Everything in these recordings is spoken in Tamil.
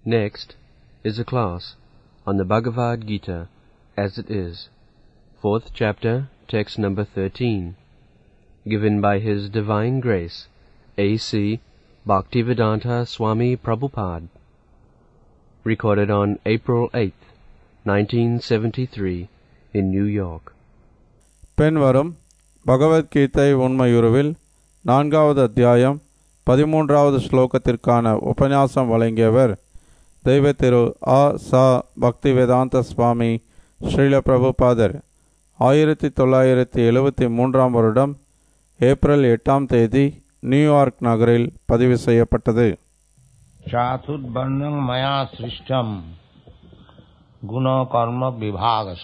Next is a class on the Bhagavad Gita as it is, fourth chapter, text number 13, given by His Divine Grace, A.C. Bhaktivedanta Swami Prabhupada. Recorded on April 8th, 1973, in New York. பின்வரும் பகவத்கீதை உண்மையுருவில் நான்காவது அத்தியாயம் பதிமூன்றாவது ஸ்லோகத்திற்கான உபன்யாசம் வழங்கியவர் தெய்வ திரு ஆ சா பக்தி வேதாந்த சுவாமி ஸ்ரீல பிரபுபாதர் ஆயிரத்தி தொள்ளாயிரத்தி எழுபத்தி மூன்றாம் வருடம் ஏப்ரல் எட்டாம் தேதி நியூயார்க் நகரில் பதிவு செய்யப்பட்டது चातुर्वर्णं मया सृष्टं गुणकर्म विभागश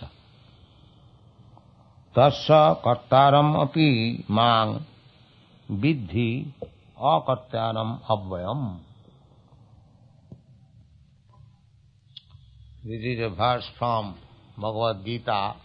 तस्य कर्तारम् अपि मां विद्धि अकर्तारम् अव्ययम् This is a verse from Bhagavad Gita.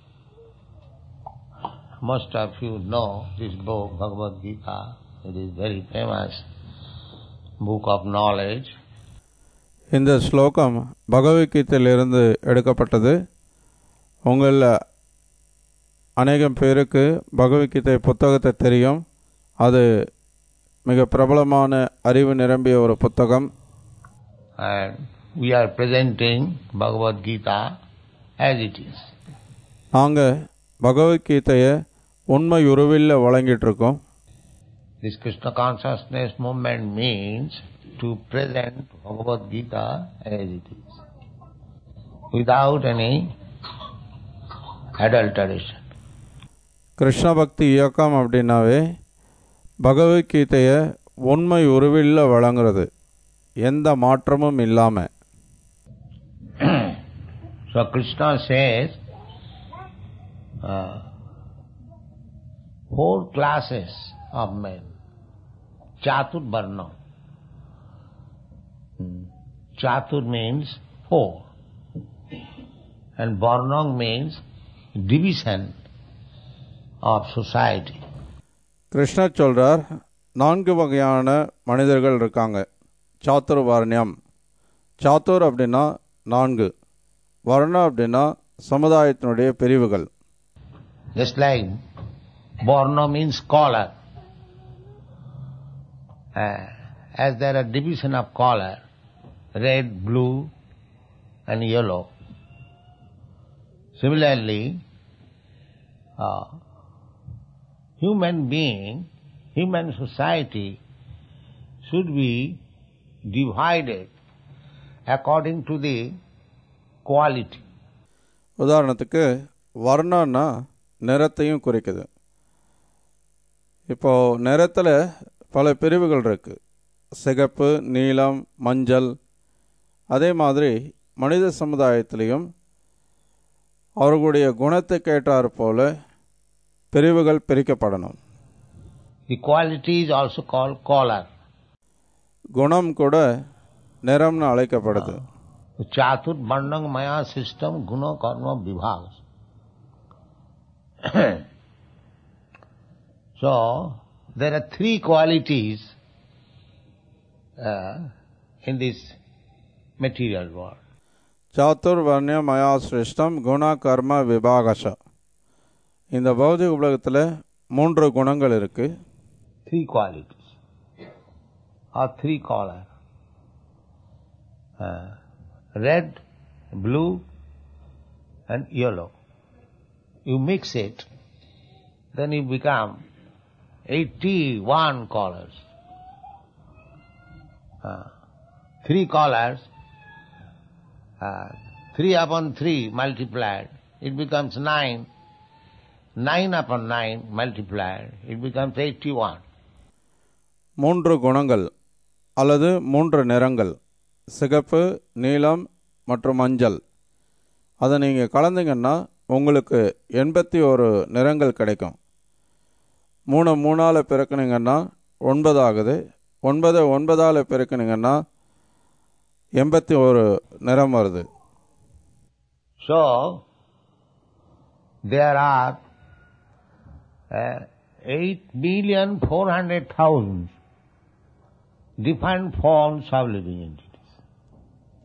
Most of you know this book, Bhagavad Gita. It is very famous book of knowledge. இந்த ஸ்லோகம் பகவத்கீதையிலிருந்து எடுக்கப்பட்டது உங்களில் அநேகம் பேருக்கு பகவத்கீதை புத்தகத்தை தெரியும் அது மிக பிரபலமான அறிவு நிரம்பிய ஒரு புத்தகம் And we are presenting Bhagavad Gita as it is. நாங்கள் பகவத்கீதையை உண்மை உருவில் வழங்கிட்டு இருக்கோம் This Krishna consciousness movement means to present Bhagavad Gita as it is, without any adulteration. Krishna பக்தி இயக்கம் அப்படின்னாவே பகவத்கீதையை உண்மை உருவில் வழங்குறது எந்த மாற்றமும் இல்லாமல் So Krishna says, uh, four classes of men. Chatur Varna. Hmm. Chatur means four. And Varnam means division of society. கிருஷ்ணர் சொல்றார் நான்கு வகையான மனிதர்கள் இருக்காங்க சாத்துர் வர்ணியம் சாத்துர் அப்படின்னா நான்கு வர்ணம் அப்படின்னா சமுதாயத்தினுடைய பிரிவுகள் Just like Varna means color. Uh, as there are division of color, red, blue and yellow. Similarly, uh, human being, human society should be divided according to the quality. உதாரணத்துக்கு வர்ணம்னா நிறத்தையும் குறிக்குது இப்போ நிறத்தில் பல பிரிவுகள் இருக்கு சிகப்பு நீலம் மஞ்சள் அதே மாதிரி மனித சமுதாயத்திலையும் அவர்களுடைய குணத்துக்கு ஏற்றாற் போல பிரிவுகள் பிரிக்கப்படணும் The quality is also called color. குணம் கூட நிறம்னு அழைக்கப்படுது Chatur Bandang Maya system Guna Karma Vibhaga. so, there are three qualities uh, in this material world. சாத்துர் வர்ணிய மயா சிருஷ்டம் குண கர்ம விபாகச இந்த பௌதிக உலகத்தில் மூன்று குணங்கள் இருக்கு Three qualities. Or three color. Uh, red, blue and yellow. You mix it, then you become 81 colors. Uh, three colors, uh, three upon three multiplied, it becomes nine. Nine upon nine multiplied, it becomes 81. மூன்று குணங்கள் அல்லது மூன்று நிறங்கள் சிகப்பு நீலம் மற்றும் மஞ்சள் அதை நீங்கள் கலந்தீங்கன்னா உங்களுக்கு எண்பத்தி ஒரு நிறங்கள் கிடைக்கும் மூணு மூணால் பிறக்குனீங்கன்னா ஒன்பது ஆகுது ஒன்பது ஒன்பதால் பெருக்குனீங்கன்னா எண்பத்தி ஒரு நிறம் வருது So, there are uh, 8 million 400,000 different forms of living entities.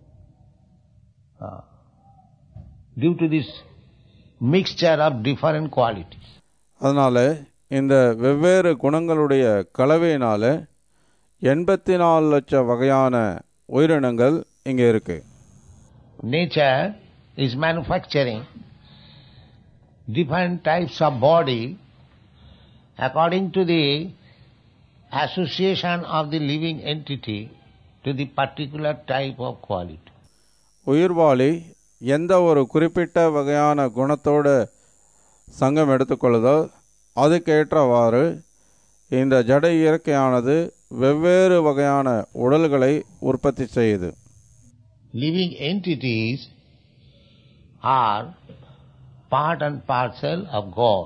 uh, due to this mixture of different qualities. அதனால் இந்த வெவ்வேறு குணங்களுடைய கலவையினால எண்பத்தி நாலு லட்சம் வகையான உயிரினங்கள் இங்கே இருக்கு Nature is manufacturing different types of body according to the association of the living entity to the particular type of quality. உயிர்வாளி எந்த ஒரு குறிப்பிட்ட வகையான குணத்தோட சங்கம் எடுத்துக்கொள்ளுதோ அதுக்கேற்றவாறு இந்த ஜட இயற்கையானது வெவ்வேறு வகையான உடல்களை உற்பத்தி செய்யுது Living entities are part and parcel of God.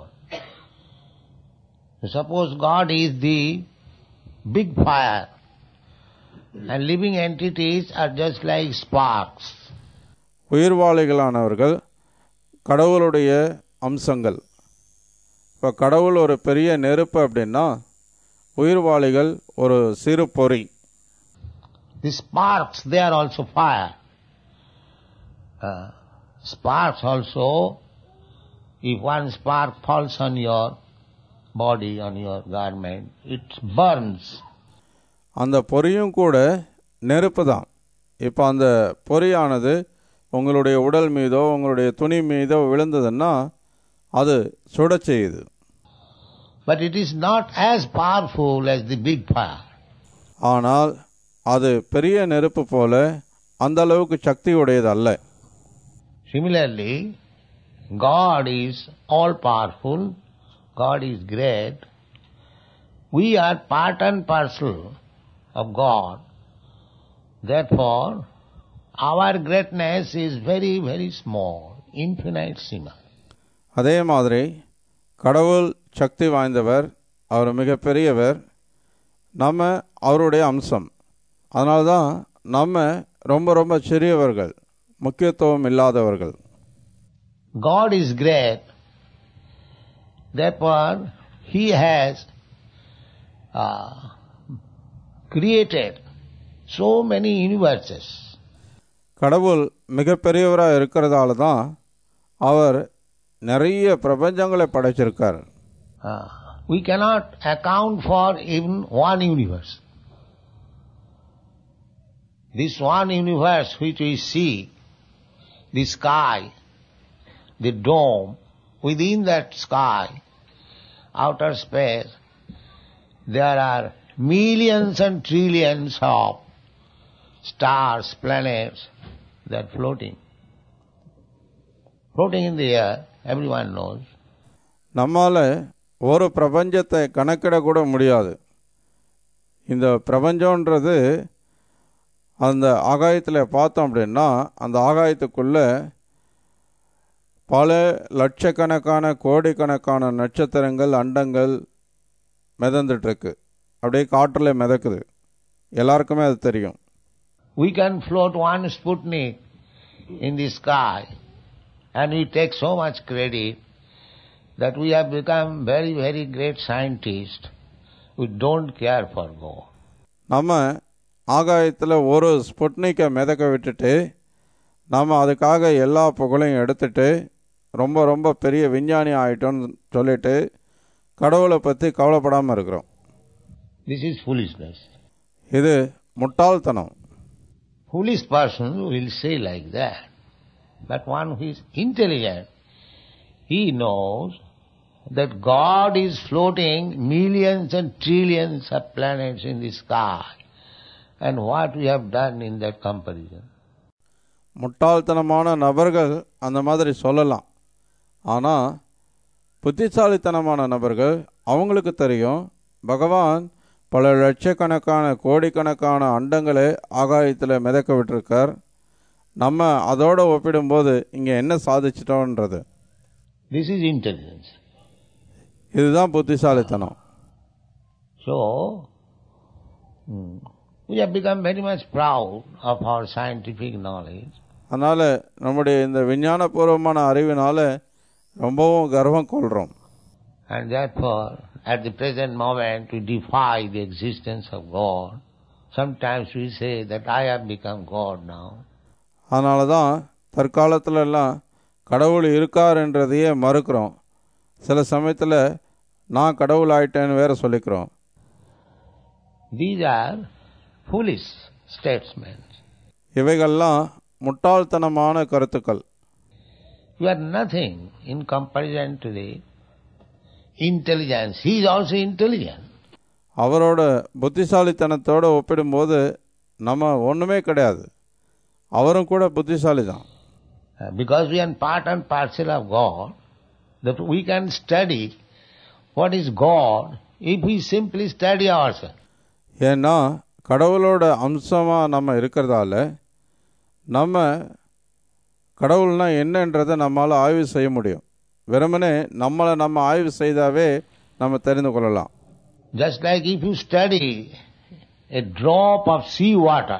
Suppose God is the big fire and living entities are just like sparks. உயிர்வாளிகளானவர்கள் கடவுளுடைய அம்சங்கள் இப்போ கடவுள் ஒரு பெரிய நெருப்பு அப்படின்னா உயிர்வாளிகள் ஒரு சிறு பொறி The sparks, they are also fire. Uh, sparks also, if one spark falls on your body, on your garment, it burns. அந்த பொறியும் கூட நெருப்பு தான் இப்போ அந்த பொறியானது உங்களுடைய உடல் மீதோ உங்களுடைய துணி மீதோ விழுந்ததுன்னா அது சுடச் செய்யுது But it is not as powerful as the big fire. ஆனால் அது பெரிய நெருப்பு போல அந்த அளவுக்கு சக்தி உடையது அல்ல Similarly, God is all powerful, God is great. We are part and parcel of God. Therefore, our greatness is very, very small, infinite sima. அதே மாதிரி கடவுள் சக்தி வாய்ந்தவர் அவர் மிகப்பெரியவர் நம்ம அவருடைய அம்சம் அதனால தான் நம்ம ரொம்ப ரொம்ப சிறியவர்கள் முக்கியத்துவம் இல்லாதவர்கள் God is great. Therefore, He has uh, created so many universes. கடவுள் மிகப்பெரியவராக இருக்கிறதால தான் அவர் நிறைய பிரபஞ்சங்களை படைச்சிருக்கார் Uh, we cannot account for even one universe. This one universe which we see, the sky, the dome, within that sky, outer space, there are millions and trillions of stars, planets, they are floating. Floating in the air, everyone knows. நம்மால் ஒரு பிரபஞ்சத்தை கணக்கிடக்கூட முடியாது இந்த பிரபஞ்சன்றது அந்த ஆகாயத்தில் பார்த்தோம் அப்படின்னா அந்த ஆகாயத்துக்குள்ள பல லட்சக்கணக்கான கோடிக்கணக்கான நட்சத்திரங்கள் அண்டங்கள் மிதந்துட்டுருக்கு அப்படியே காற்றில் மிதக்குது எல்லாருக்குமே அது தெரியும் We can float one Sputnik in the sky and we take so much credit that we have become very, very great scientists. We don't care for God. நம்ம ஆகாயத்தில் ஒரு ஸ்புட்னிக்கை மிதக்க விட்டுட்டு நம்ம அதுக்காக எல்லா புகழையும் எடுத்துட்டு ரொம்ப ரொம்ப பெரிய விஞ்ஞானி ஆயிட்டோம்னு சொல்லிட்டு கடவுளை பற்றி கவலைப்படாமல் இருக்கிறோம் This is foolishness. இது முட்டாள்தனம் Foolish person will say like that. But one who is intelligent, he knows that God is floating millions and trillions of planets in the sky. And what we have done in that comparison. முட்டாள்தனமான நபர்கள் அந்த மாதிரி சொல்லலாம் ஆனால் புத்திசாலித்தனமான நபர்கள் அவங்களுக்கு தெரியும் பகவான் பல லட்சக்கணக்கான கோடிக்கணக்கான அண்டங்களை ஆகாயத்தில் மிதக்க விட்டிருக்கார் நம்ம அதோட ஒப்பிடும்போது இங்கே என்ன சாதிச்சிட்டோன்றது This is intelligence. இதுதான் புத்திசாலித்தனம் So, hmm, we have become very much proud of our scientific knowledge. அதனால் நம்முடைய இந்த விஞ்ஞானபூர்வமான அறிவினால ரொம்பவும் கர்வம் கொள்கிறோம் And therefore, at the present moment, we defy the existence of God. Sometimes we say that I have become God now. அதனால தான் தற்காலத்துல எல்லாம் கடவுள் இருக்காருன்றதையே மறுக்கிறோம் சில சமயத்தில் நான் கடவுள் ஆயிட்டேன்னு வேற சொல்லிக்கிறோம் These are foolish statements. இவைகள்லாம் முட்டாள்தனமான கருத்துக்கள் You are nothing in comparison to the intelligence. He is also intelligent. அவரோட புத்திசாலித்தனத்தோடு ஒப்பிடும்போது நம்ம ஒன்றுமே கிடையாது அவரும் கூட புத்திசாலி தான் Uh, Because we are part and parcel of God, that we can study what is God if we simply study ourselves. ஏன்னா கடவுளோட அம்சமாக நம்ம இருக்கிறதால நம்ம கடவுள்னா என்னன்றதை நம்மால் ஆய்வு செய்ய முடியும் வெறுமனே நம்மளை நம்ம ஆய்வு செய்தாவே நம்ம தெரிந்து கொள்ளலாம் Just like if you study a drop of sea water,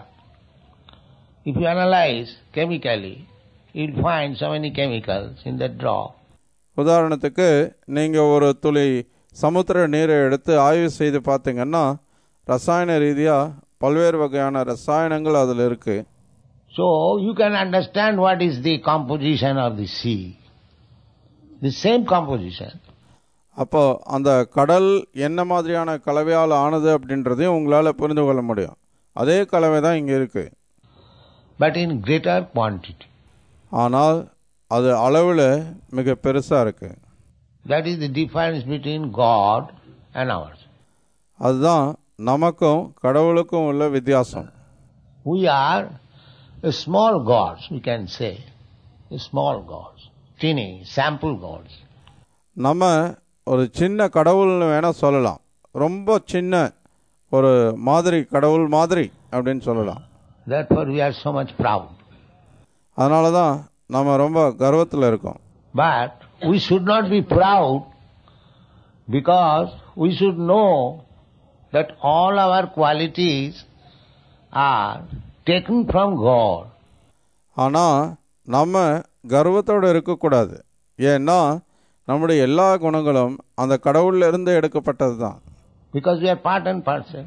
if you analyze chemically, you'll find so many chemicals in that drop. உதாரணத்துக்கு நீங்கள் ஒரு துளி சமுத்திர நீரை எடுத்து ஆய்வு செய்து பார்த்தீங்கன்னா ரசாயன ரீதியாக பல்வேறு வகையான ரசாயனங்கள் அதில் இருக்குது So you can understand what is the composition of the sea. The same composition. அப்போ அந்த கடல் என்ன மாதிரியான கலவையால் ஆனது அப்படின்றதையும் உங்களால் புரிந்து கொள்ள முடியும் அதே கலவை தான் இங்கே இருக்குது but in greater quantity. ஆனால் அது அளவில் மிக பெருசாக இருக்குது That is the difference between God and ours. அதுதான் நமக்கும் கடவுளுக்கும் உள்ள வித்தியாசம் We are a small gods, we can say. A small gods. Teeny, sample gods. நம்ம ஒரு சின்ன கடவுள்னு வேணால் சொல்லலாம் ரொம்ப சின்ன ஒரு மாதிரி கடவுள் மாதிரி அப்படின்னு சொல்லலாம் Therefore we are so much proud. அதனால தான் நம்ம ரொம்ப கர்வத்தில் இருக்கோம் But we should not be proud because we should know that all our qualities are taken from God. ஆனால் நம்ம கர்வத்தோடு இருக்கக்கூடாது ஏன்னா நம்முடைய எல்லா குணங்களும் அந்த கடவுள்ல இருந்து எடுக்கப்பட்டது தான் because we are part and parcel.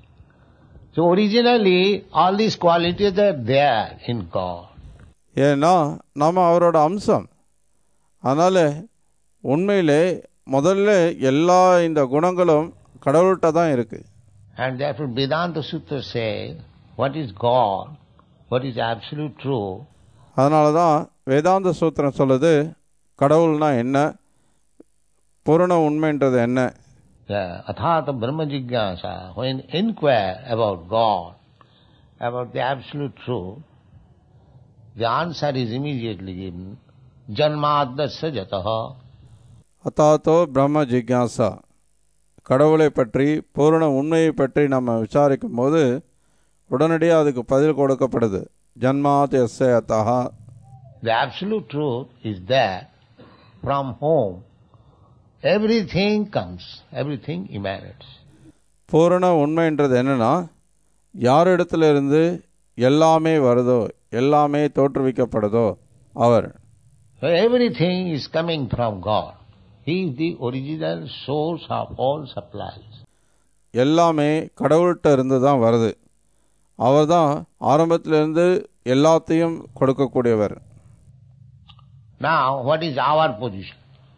So originally, all these qualities are there in God. ஏன்னா நம்ம அவரோட அம்சம் அதனால் உண்மையிலே முதல்ல எல்லா இந்த குணங்களும் கடவுள்கிட்ட தான் இருக்குது And therefore Vedanta Sutra says, what is God, what is absolute true, அதனால தான் வேதாந்த சூத்திரம் சொல்லுது கடவுள்னா என்ன பூரண உண்மைன்றது என்ன the athata brahma jigyasa, when inquire about God, about the absolute truth, the answer is immediately given, janmadasya jataha. அத்தாத்தோ பிரம்ம ஜிக்யாசா கடவுளை பற்றி பூரண உண்மையை பற்றி நம்ம விசாரிக்கும் போது உடனடியாக அதுக்கு பதில் கொடுக்கப்படுது ஜன்மாத் எஸ்ஸே அத்தஹா The absolute truth is there from whom everything comes, everything emanates. பூரண உண்மைன்றது என்னன்னா யாரிடத்துல இருந்து எல்லாமே வருதோ எல்லாமே தோற்றுவிக்கப்படுதோ அவர் So everything is coming from God. He is the original source of all supplies. எல்லாமே கடவுள்கிட்ட இருந்து தான் வருது அவர் தான் ஆரம்பத்திலிருந்து எல்லாத்தையும் கொடுக்கக்கூடியவர் Now, what is our position?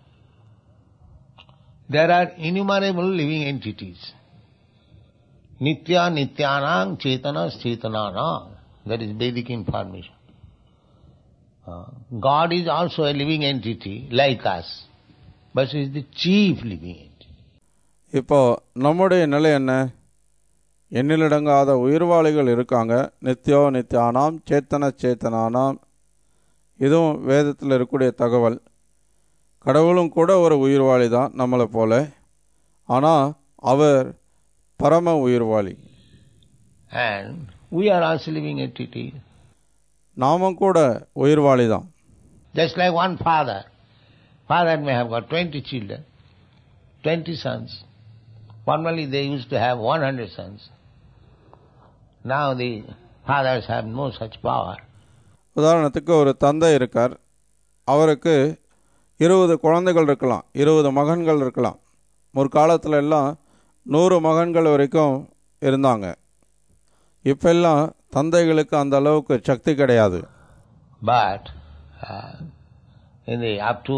There are innumerable living entities. Nitya Nityanang Chetana Chetananang. That is Vedic information. Uh, God is also a living entity like us, but He is the chief living entity. இப்போ நம்முடைய நிலை என்ன எண்ணிலடங்காத உயிர்வாளிகள் இருக்காங்க நித்யோ நித்யானாம் சேத்தன சேத்தனானாம் இதுவும் வேதத்தில் இருக்கக்கூடிய தகவல் கடவுளும் கூட ஒரு உயிர்வாளி தான் நம்மளை போல ஆனால் அவர் பரம உயிர்வாளி And we are also living entities. நாமும் கூட உயிர்வாளி தான் Just like one father. Father may have got 20 children, 20 sons. Formerly they used to have 100 sons. Now the fathers have no such power. உதாரணத்துக்கு ஒரு தந்தை இருக்கார் அவருக்கு இருபது குழந்தைகள் இருக்கலாம் இருபது மகன்கள் இருக்கலாம் முற்காலத்துல எல்லாம் நூறு மகன்கள் வரைக்கும் இருந்தாங்க இப்பெல்லாம் தந்தைகளுக்கு அந்த அளவுக்கு சக்தி கிடையாது But uh, in the up to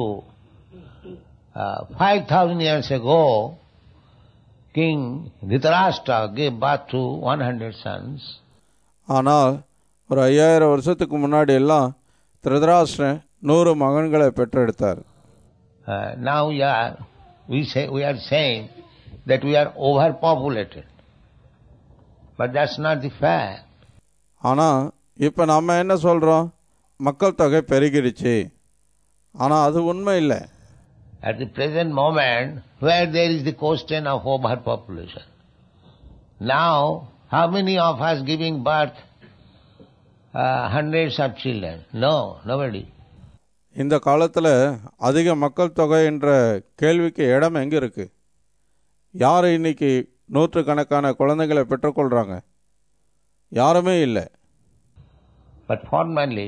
uh, 5,000 years ago, King Dhritarashtra gave birth to 100 sons. ஆனால் ஒரு ஐயாயிரம் வருஷத்துக்கு முன்னாடி எல்லாம் திருதராஷ்டிரன் நூறு மகன்களை பெற்றெடுத்தார் Uh, now we are, we say, we are saying that we are overpopulated. But that's not the fact. ஆனால் இப்போ நம்ம என்ன சொல்கிறோம் மக்கள் தொகை பெருகிடுச்சு ஆனால் அது உண்மை இல்லை At the present moment, where there is the question of overpopulation. Now, how many of us giving birth uh, hundreds of children? No, nobody. இந்த காலத்தில் அதிக மக்கள் தொகை என்ற கேள்விக்கு இடம் எங்கே இருக்கு யார் இன்னைக்கு நூற்றுக்கணக்கான குழந்தைகளை பெற்றுக்கொள்கிறாங்க யாருமே இல்லை But formerly,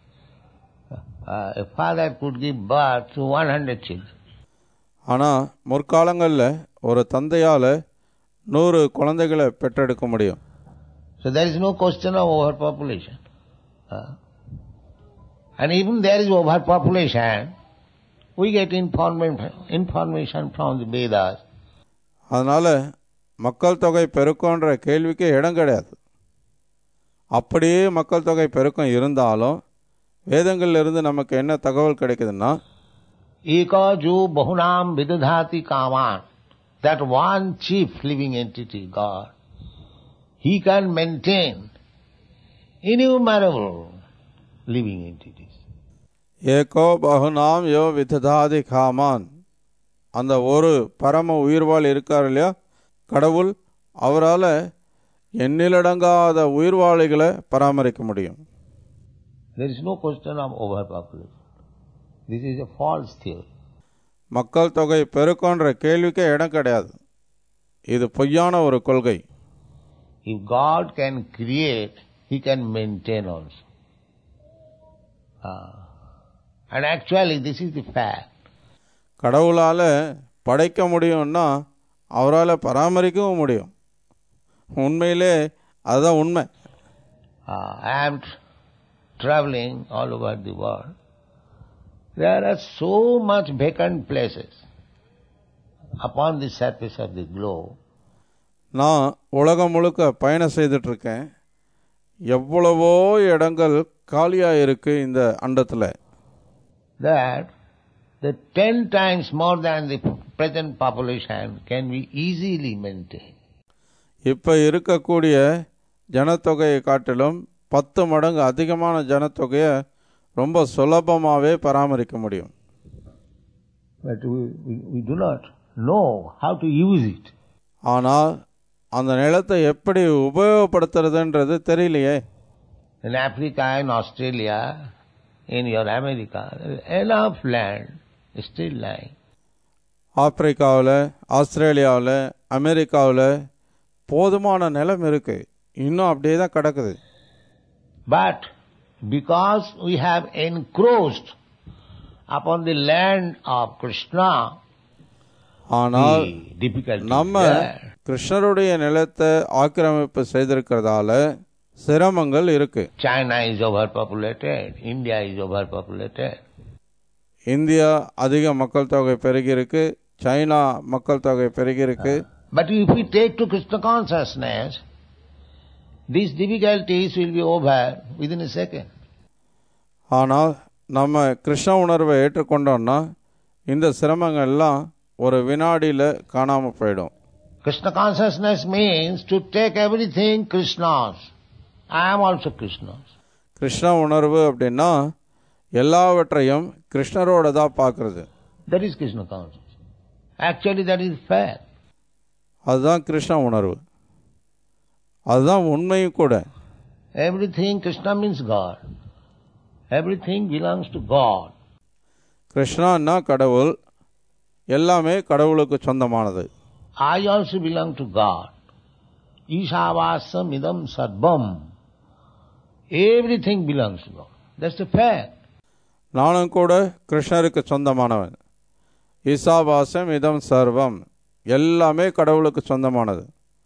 uh, a father could give birth to 100 children. ஆனால் முற்காலங்களில் ஒரு தந்தையால் நூறு குழந்தைகளை பெற்றெடுக்க முடியும் So there is no question of overpopulation. Uh, and even there is overpopulation, we get information, information from the Vedas. அதனால் மக்கள் தொகை பெருக்கம்ன்ற கேள்விக்கு இடம் கிடையாது அப்படியே மக்கள் தொகை பெருக்கம் இருந்தாலும் வேதங்கள்ல இருந்து நமக்கு என்ன தகவல் கிடைக்குதுன்னா Eka ju bahunam vidadhati kaman. That one chief living entity, God, he can maintain innumerable living entities. ஏகோ பகுநாம் யோ விததாதி காமான் அந்த ஒரு பரம உயிர்வாள் இருக்கார் இல்லையா கடவுள் அவரால் எண்ணிலடங்காத உயிர்வாளிகளை பராமரிக்க முடியும் There is no question of overpopulation. This is a false theory. மக்கள் தொகை பெருக்கன்ற கேள்விக்கே இடம் கிடையாது இது பொய்யான ஒரு கொள்கை If God can create, He can maintain also. Ah. and actually, this is the fact. கடவுளால் படைக்க முடியும்னா அவரால் பராமரிக்கவும் முடியும் உண்மையிலே அதுதான் உண்மை Uh, I am t- traveling all over the world. There are so much vacant places upon the surface of the globe. நான் உலகம் முழுக்க பயணம் செய்துட்டு இருக்கேன் எவ்வளவோ இடங்கள் காலியாக இருக்கு இந்த அண்டத்தில் that the ten times more than the present population can be easily maintained. இப்போ இருக்கக்கூடிய ஜனத்தொகையை காட்டிலும் பத்து மடங்கு அதிகமான ஜனத்தொகையை ரொம்ப சுலபமாகவே பராமரிக்க முடியும் But we, we, we do not know how to use it. ஆனால் அந்த நிலத்தை எப்படி உபயோகப்படுத்துறதுன்றது தெரியலையே In Africa, in Australia, in your America, there is enough land still lying. ஆப்பிரிக்காவில் ஆஸ்திரேலியாவில் அமெரிக்காவில் போதுமான நிலம் இருக்கு இன்னும் அப்படியே தான் கிடக்குது But because we have encroached upon the land of Krishna, ஆனால் the difficulty நம்ம is there. கிருஷ்ணருடைய நிலத்தை ஆக்கிரமிப்பு செய்திருக்கிறதால சிரமங்கள் இருக்கு China is overpopulated, India is overpopulated. India அதிக மக்கள் தொகை பெருகியிருக்கு சைனா மக்கள் தொகை பெருகியிருக்கு But if we take to Krishna consciousness, these difficulties will be over within a second. ஆனால் நம்ம கிருஷ்ண உணர்வை ஏற்றுக்கொண்டோம்னா இந்த சிரமங்கள் எல்லாம் ஒரு வினாடியில் காணாமல் போயிடும் Krishna consciousness means to take everything Krishna's. I am also Krishna's. Krishna உணர்வு அப்படின்னா எல்லாவற்றையும் கிருஷ்ணரோட தான் பார்க்கறது That is Krishna consciousness. Actually, that is fact. அதுதான் கிருஷ்ண உணர்வு அதுதான் உண்மையும் கூட Everything Krishna means God. Everything belongs to God. கிருஷ்ணான்னா கடவுள் எல்லாமே கடவுளுக்கு சொந்தமானது I also belong to God. Ishavasam idam sarvam. Everything belongs to God. That's the fact. நானும் கூட கிருஷ்ணருக்கு சொந்தமானவன் ஈசாவாசம் இதம் சர்வம் எல்லாமே கடவுளுக்கு சொந்தமானது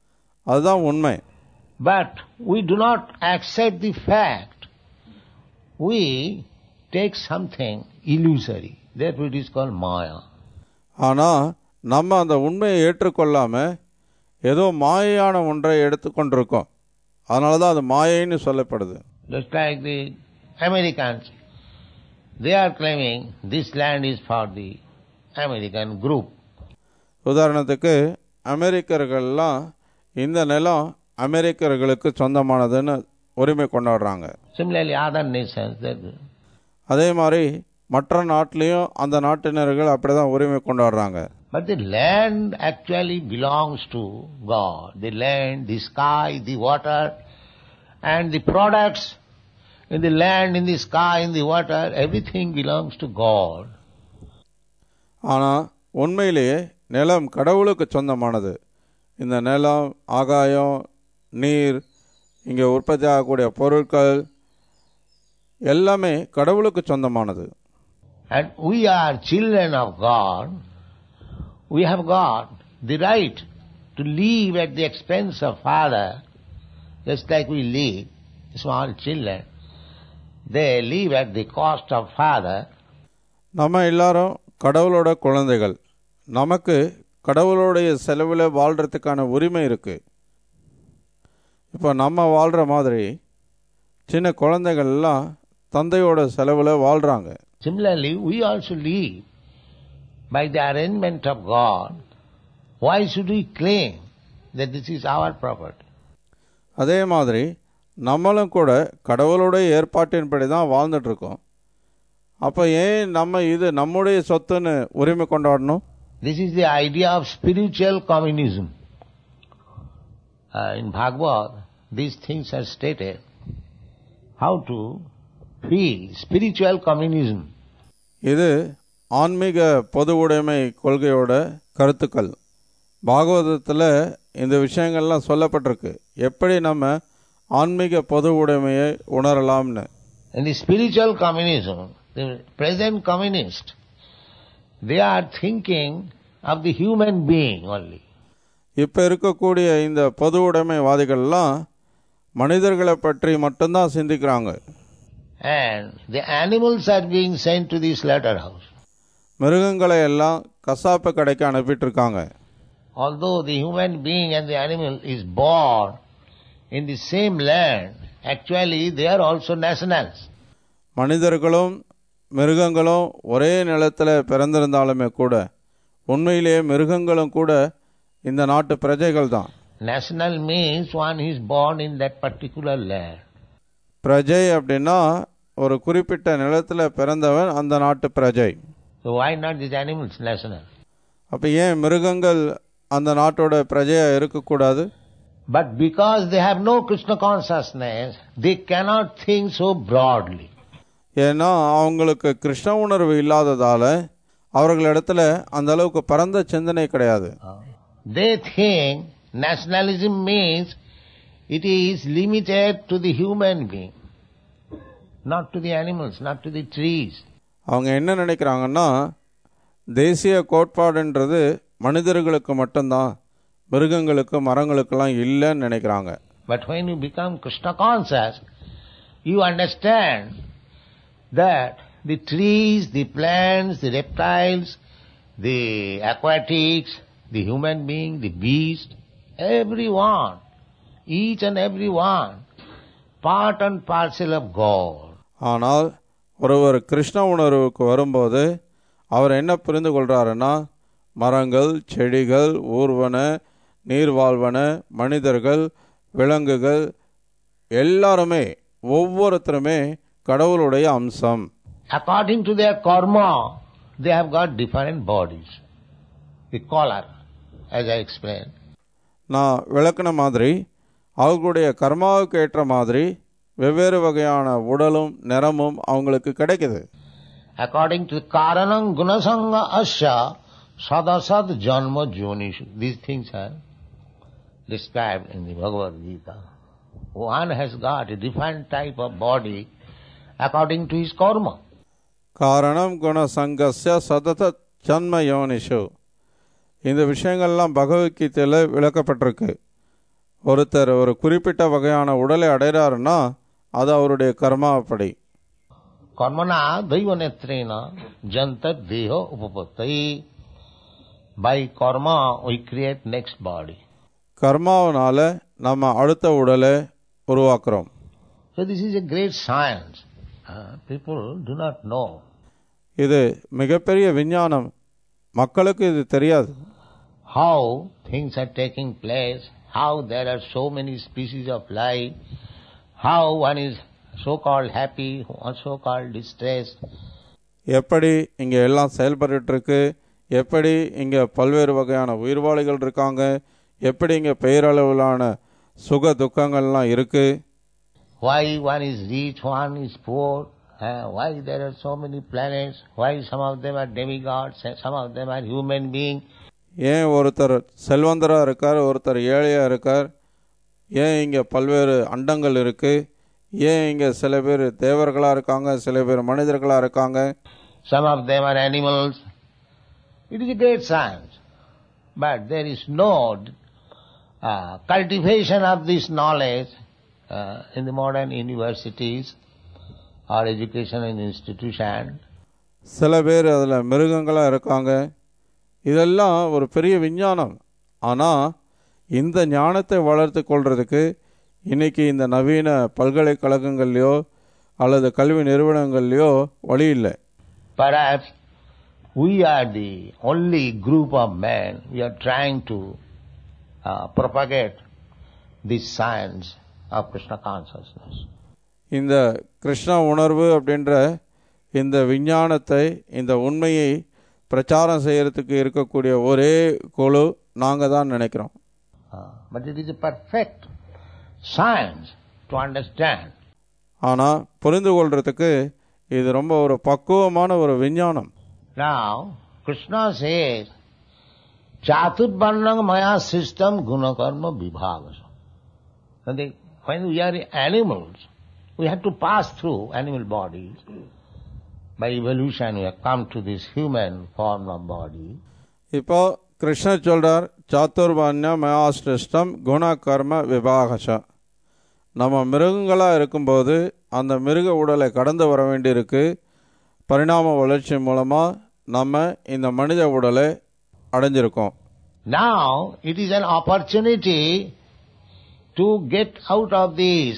அதுதான் உண்மை But we do not accept the fact we take something illusory. Therefore it is called Maya. ஆனால் நம்ம அந்த உண்மையை ஏற்றுக்கொள்ளாமல் ஏதோ மாயையான ஒன்றை எடுத்துக்கொண்டிருக்கோம் அதனால தான் அது மாயைன்னு சொல்லப்படுது Just like the Americans, they are claiming this land is for the American group. உதாரணத்துக்கு அமெரிக்கர்கள்லாம் இந்த நிலம் அமெரிக்கர்களுக்கு சொந்தமானதுன்னு உரிமை கொண்டாடுறாங்க Similarly, other nations, they அதே மாதிரி மற்ற நாட்டிலையும் அந்த நாட்டினர்கள் அப்படி தான் உரிமை கொண்டாடுறாங்க But the land actually belongs to God. The land, the sky, the water, and the products in the land, in the sky, in the water, everything belongs to God. ஆனால் உண்மையிலேயே நிலம் கடவுளுக்கு சொந்தமானது இந்த நிலம் ஆகாயம் நீர் இங்கே உற்பத்தி ஆகக்கூடிய பொருட்கள் எல்லாமே கடவுளுக்கு சொந்தமானது And we are children of God. We have got the right to live at the expense of Father, just like we live, small children. They live at the cost of Father. நம்ம எல்லாரும் கடவுளோட குழந்தைகள் நமக்கு கடவுளுடைய செலவில் வாழ்கிறதுக்கான உரிமை இருக்குது இப்போ நம்ம வாழ்கிற மாதிரி சின்ன குழந்தைகள்லாம் தந்தையோட செலவில் வாழ்கிறாங்க Similarly, we also live by the arrangement of God. Why should we claim that this is our property? அதே மாதிரி நம்மளும் கூட கடவுளுடைய ஏற்பாட்டின்படி தான் வாழ்ந்துட்டு இருக்கோம் அப்போ ஏன் நம்ம இது நம்முடைய சொத்துன்னு உரிமை கொண்டாடணும் This is the idea of spiritual communism. Uh, in Bhagavad, these things are stated. How to feel spiritual communism. இது ஆன்மீக பொது உடைமை கொள்கையோட கருத்துக்கள் பாகவதத்தில் இந்த விஷயங்கள்லாம் சொல்லப்பட்டிருக்கு எப்படி நம்ம ஆன்மீக பொது உடைமையை உணரலாம்னு In the spiritual communism, the present communist, they are thinking of the human being only. இப்போ இருக்கக்கூடிய இந்த பொது உடைமைவாதிகள்லாம் மனிதர்களை பற்றி மட்டும்தான் சிந்திக்கிறாங்க And the animals are being sent to the slaughterhouse. மிருகங்களை எல்லாம் கசாப்பு கடைக்கு அனுப்பிட்டு இருக்காங்க Although the human being and the animal is born in the same land, actually they are also nationals. மனிதர்களும் மிருகங்களும் ஒரே நிலத்தில் பிறந்திருந்தாலுமே கூட உண்மையிலேயே மிருகங்களும் கூட இந்த நாட்டு பிரஜைகள் தான் National means one is born in that particular land. பிரஜை அப்படின்னா ஒரு குறிப்பிட்ட நிலத்தில் பிறந்தவன் அந்த நாட்டு பிரஜை So why not these animals national? அப்போ ஏன் மிருகங்கள் அந்த நாட்டோட பிரஜையாக இருக்கக்கூடாது But because they have no Krishna consciousness, they cannot think so broadly. ஏன்னா அவங்களுக்கு கிருஷ்ண உணர்வு இல்லாததால அவர்களிடத்துல அந்த அளவுக்கு பரந்த சிந்தனை கிடையாது They think nationalism means it is limited to the human being, not to the animals, not to the trees. அவங்க என்ன நினைக்கிறாங்கன்னா தேசிய கோட்பாடுன்றது மனிதர்களுக்கு மட்டும்தான் மிருகங்களுக்கு மரங்களுக்கெல்லாம் இல்லைன்னு நினைக்கிறாங்க But when you become Krishna conscious, you understand that the trees, the plants, the reptiles, the aquatics, the human being, the beast, everyone, each and every one, part and parcel of God. ஆனால் ஒருவர் கிருஷ்ண உணர்வுக்கு வரும்போது அவர் என்ன புரிந்து கொள்றாருன்னா மரங்கள் செடிகள் ஊர்வன நீர்வாழ்வன மனிதர்கள் விலங்குகள் எல்லாருமே ஒவ்வொருத்தருமே கடவுளுடைய அம்சம் According to their karma, they have got different bodies. The collar, as I explained. நான் விளக்குன மாதிரி அவர்களுடைய கர்மாவுக்கு ஏற்ற மாதிரி வெவ்வேறு வகையான உடலும் நிறமும் அவங்களுக்கு கிடைக்குது According to Karanam Gunasanga Asya Sadasad Janma Jonishu. These things are described in the Bhagavad Gita. One has got a different type of body according to his karma. காரணம் குண சங்கஸ்ய சதத ஜன்ம யோனிஷு இந்த விஷயங்கள்லாம் பகவத்கீதையில் விளக்கப்பட்டிருக்கு ஒருத்தர் ஒரு குறிப்பிட்ட வகையான உடலை அடைகிறாருன்னா அது அவருடைய கர்மாப்படி Karmana daivanetrena janta deho upapattai. By karma we create next body. கர்மாவனால நம்ம அடுத்த உடலை உருவாக்குறோம் So this is a great science. Uh, people do not know. இது மிகப்பெரிய விஞ்ஞானம் மக்களுக்கு இது தெரியாது how things are taking place, how there are so many species of life, how one is so-called happy, or so-called distressed. எப்படி இங்கே எல்லாம் செயல்பட்டு இருக்கு எப்படி இங்கே பல்வேறு வகையான உயிர்வாளிகள் இருக்காங்க எப்படி இங்கே பெயரளவிலான சுக துக்கங்கள்லாம் இருக்கு Why one is rich, one is poor, uh, why there are so many planets, why some of them are demigods, and some of them are human beings. ஏன் ஒருத்தர் செல்வந்தராக இருக்கார் ஒருத்தர் ஏழையாக இருக்கார் ஏன் இங்கே பல்வேறு அண்டங்கள் இருக்கு ஏன் இங்கே சில பேர் தேவர்களாக இருக்காங்க சில பேர் மனிதர்களாக இருக்காங்க Some of them are animals. It is a great science. But there is no uh, cultivation of this knowledge uh, in the modern universities or educational institution. சில பேர் அதில் மிருகங்களாக இருக்காங்க இதெல்லாம் ஒரு பெரிய விஞ்ஞானம் ஆனால் இந்த ஞானத்தை வளர்த்து கொள்றதுக்கு இன்னைக்கு இந்த நவீன பல்கலைக்கழகங்கள்லையோ அல்லது கல்வி நிறுவனங்கள்லையோ வழி இல்லை Perhaps we are the only group of men we are trying to uh, propagate this science of Krishna consciousness. இந்த கிருஷ்ண உணர்வு அப்படின்ற இந்த விஞ்ஞானத்தை இந்த உண்மையை பிரச்சாரம் செய்யறதுக்கு இருக்கக்கூடிய ஒரே குழு நாங்கள் தான் நினைக்கிறோம் Uh, but it is a perfect science to understand. ஆனால் புரிந்து கொள்றதுக்கு இது ரொம்ப ஒரு பக்குவமான ஒரு விஞ்ஞானம் Now, Krishna says, Chaturvarnam maya system gunakarma vibhavasa. And they, when we are animals, we have to pass through animal bodies. By evolution, we have come to this human form of body. இப்போ கிருஷ்ணர் சொல்றார் சாத்துர்பான்ய மயாஸ்டிஷ்டம் குண கர்ம விபாகச நம்ம மிருகங்களாக இருக்கும்போது அந்த மிருக உடலை கடந்து வர வேண்டியிருக்கு பரிணாம வளர்ச்சி மூலமாக நம்ம இந்த மனித உடலை அடைஞ்சிருக்கோம் Now, it is an opportunity to get out of this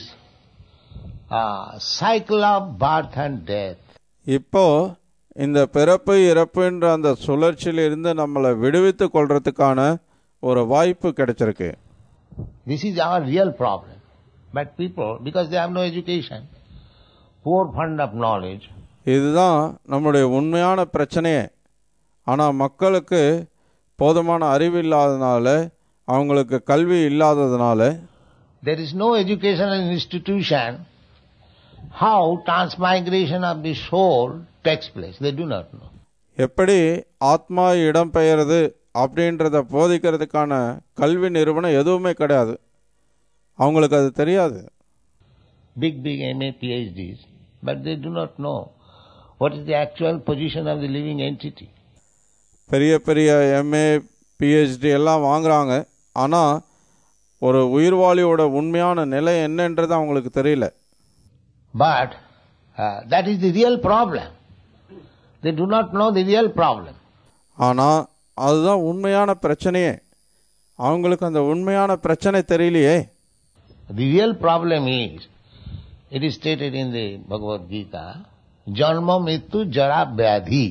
uh, cycle of birth and death. இப்போ இந்த பிறப்பு இறப்புன்ற அந்த சுழற்சியிலிருந்து நம்மளை விடுவித்து கொள்றதுக்கான ஒரு வாய்ப்பு கிடைச்சிருக்கு This is our real problem. But people, because they have no education, poor fund of knowledge, இதுதான் நம்முடைய உண்மையான பிரச்சனையே ஆனால் மக்களுக்கு போதுமான அறிவு இல்லாதனால அவங்களுக்கு கல்வி இல்லாததுனால there is no educational institution how transmigration of the soul takes place. They do not know. எப்படி ஆத்மா இடம்பெயருது அப்படின்றத போதிக்கிறதுக்கான கல்வி நிறுவனம் எதுவுமே கிடையாது அவங்களுக்கு அது தெரியாது Big, big MA PhDs, but they do not know what is the actual position of the living entity. பெரிய பெரிய எம்ஏ பிஹெச்டி எல்லாம் வாங்குறாங்க ஆனால் ஒரு உயிர்வாளியோட உண்மையான நிலை என்னன்றது அவங்களுக்கு தெரியல But uh, that is the real problem. They do not know the real problem. ஆனால் அதுதான் உண்மையான பிரச்சனையே அவங்களுக்கு அந்த உண்மையான பிரச்சனை தெரியலையே The real problem is, it is stated in the Bhagavad Gita, Janma Mrityu Jara Vyadhi.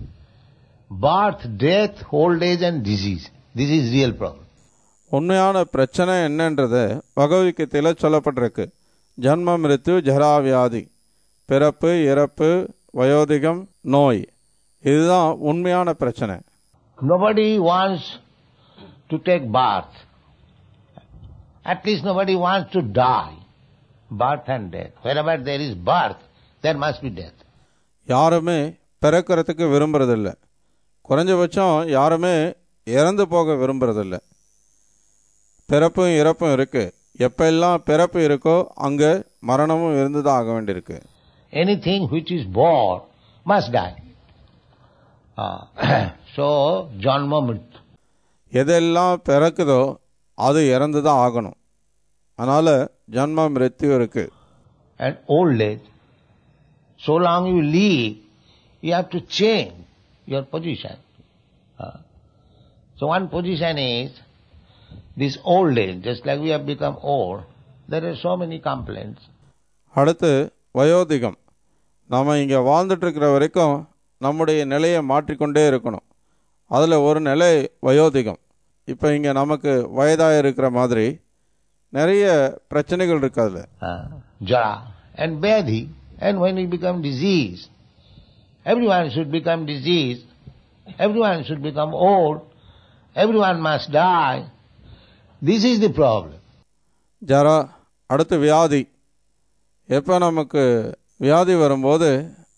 Birth, death, old age and disease. This is real problem. உண்மையான பிரச்சனை என்னன்றது பகவத்கீதையில் சொல்லப்பட்டிருக்கு ஜன்ம மிருத்து ஜராவியாதி பிறப்பு இறப்பு வயோதிகம் நோய் இதுதான் உண்மையான பிரச்சனை Nobody wants to take birth. At least nobody wants to die. Birth and death. Wherever there is birth, there must be death. யாருமே பிறக்கிறதுக்கு விரும்புறதில்ல குறைஞ்சபட்சம் யாருமே இறந்து போக விரும்புறதில்ல பிறப்பும் இறப்பும் இருக்கு எப்பெல்லாம் பிறப்பு இருக்கோ அங்கே மரணமும் இருந்துதான் ஆக வேண்டியிருக்கு Anything which is born must die. Ah, so, Janma Mrityu. எதெல்லாம் பிறக்குதோ அது இறந்து தான் ஆகணும் அதனால ஜன்ம மிருத்யு இருக்கு and old age. So long you live, you have to change your position. Uh, so one position is this old age, just like we have become old, there are so many complaints. அடுத்து வயோதிகம் நாம் இங்கே வாழ்ந்துட்டு இருக்கிற வரைக்கும் நம்முடைய நிலையை மாற்றிக்கொண்டே இருக்கணும் அதில் ஒரு நிலை வயோதிகம் இப்போ இங்கே நமக்கு வயதாக இருக்கிற மாதிரி நிறைய பிரச்சனைகள் இருக்கு அதில் uh, jara and Vyadhi. And when we become diseased, everyone should become diseased, everyone should become old, everyone must die. This is the problem. ஜரா அடுத்து வியாதி எப்போ நமக்கு வியாதி வரும்போது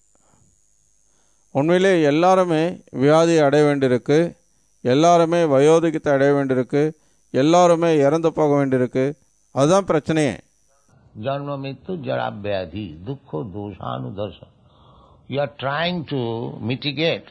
உண்மையிலே எல்லாருமே வியாதி அடைய வேண்டியிருக்கு எல்லாருமே வயோதிகத்தை அடைய வேண்டியிருக்கு எல்லாருமே இறந்து போக வேண்டியிருக்கு அதுதான் பிரச்சனையே Janma mittu jara vyadhi, dukkha doshanudasa. You are trying to mitigate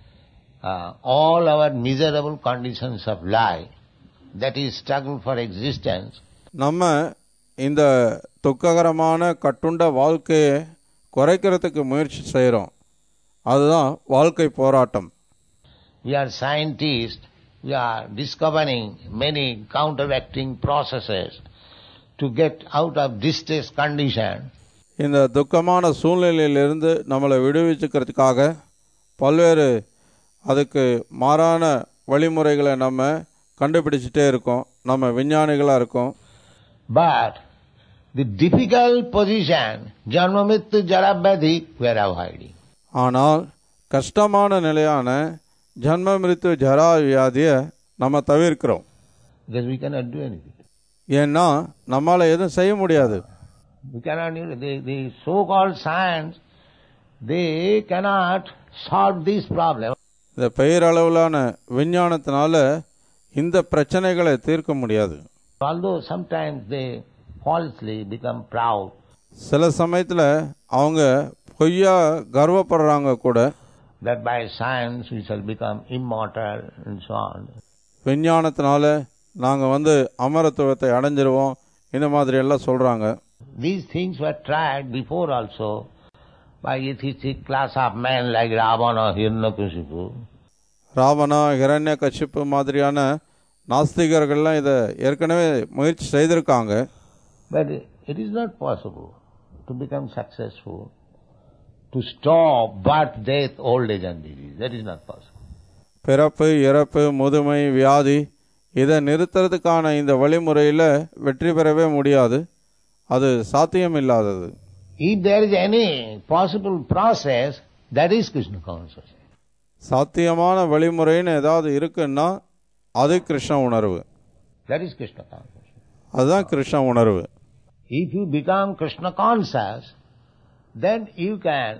uh, all our miserable conditions of life, that is struggle for existence, நம்ம இந்த துக்ககரமான கட்டுண்ட வாழ்க்கையை குறைக்கிறதுக்கு முயற்சி செய்கிறோம் அதுதான் வாழ்க்கை போராட்டம் We are scientists, we are discovering many counteracting processes to get out of distress condition. இந்த துக்கமான சூழ்நிலையிலிருந்து நம்மளை விடுவிச்சுக்கிறதுக்காக பல்வேறு அதுக்கு மாறான வழிமுறைகளை நம்ம கண்டுபிடிச்சிட்டே இருக்கோம் நம்ம விஞ்ஞானிகளாக இருக்கோம் But the difficult position, Janmamittu Jarabhadhi, we are avoiding. ஆனால் கஷ்டமான நிலையான ஜன்ம மிருத்து ஜரா வியாதியை நம்ம தவிர்க்கிறோம் Because we cannot do anything. ஏன்னா நம்மால் எதுவும் செய்ய முடியாது We cannot, the, the so-called science, they cannot solve this problem. இந்த பெயரளவிலான விஞ்ஞானத்தினால இந்த பிரச்சனைகளை தீர்க்க முடியாது Although sometimes they falsely become proud, சில சமயத்தில் அவங்க பொய்யா கர்வப்படுறாங்க கூட that by science we shall become immortal and so on. விஞ்ஞானத்தினால நாங்கள் வந்து அமரத்துவத்தை அடைஞ்சிருவோம் இந்த மாதிரி எல்லாம் சொல்கிறாங்க These things were tried before also by atheistic class of men like Ravana, Hiranyakashipu. Ravana ஹிரண்ய கட்சிப்பு மாதிரியான நாஸ்திகர்கள்லாம் இதை ஏற்கனவே முயற்சி செய்திருக்காங்க But it is not possible to become successful, to stop birth, death, old age and disease. That is not possible. பிறப்பு இறப்பு முதுமை வியாதி இதை நிறுத்துறதுக்கான இந்த வழிமுறையில் வெற்றி பெறவே முடியாது அது சாத்தியமில்லாதது If there is any possible process, that is Krishna consciousness. சாத்தியமான வழிமுறைன்னு ஏதாவது இருக்குன்னா அது கிருஷ்ண உணர்வு That is Krishna consciousness. அதுதான் கிருஷ்ண உணர்வு If you become Krishna conscious, then you can